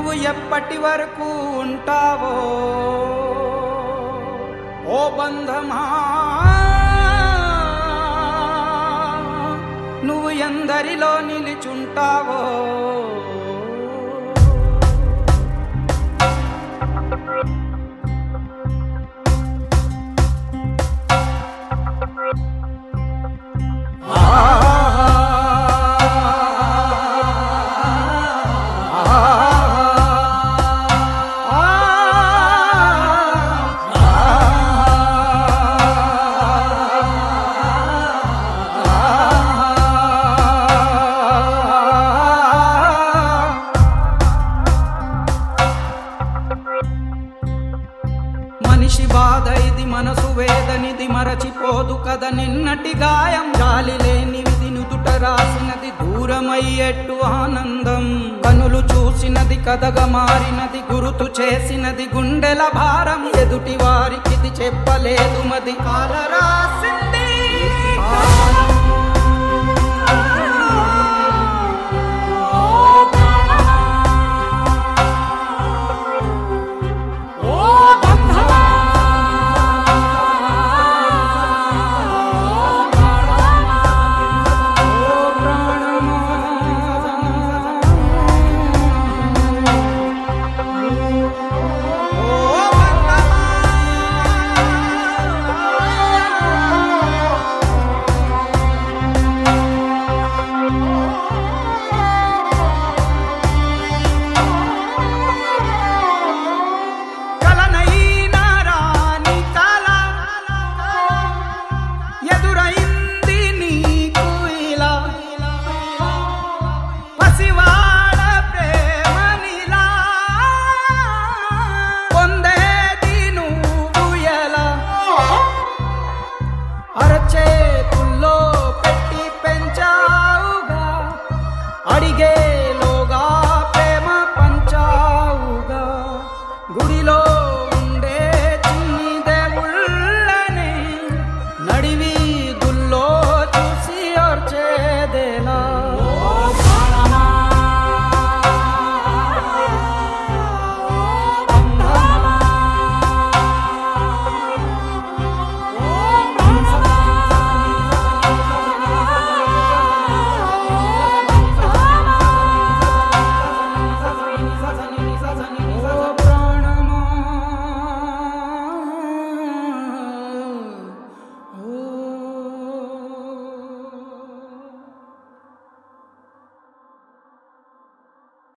నువ్వు ఎప్పటి వరకు ఉంటావో ఓ బంధమా నువ్వు ఎందరిలో నిలిచుంటావో మనిషి బాధ ఇది మనసు వేదనిది మరచిపోదు కద నిన్నటి గాయం గాలి లేనిది నుదుట రాసినది దూరమయ్యేట్టు ఆనందం కనులు చూసినది కథగా మారినది గురుతు చేసినది గుండెల భారం ఎదుటి వారికి చెప్పలేదు మది కాల రాసింది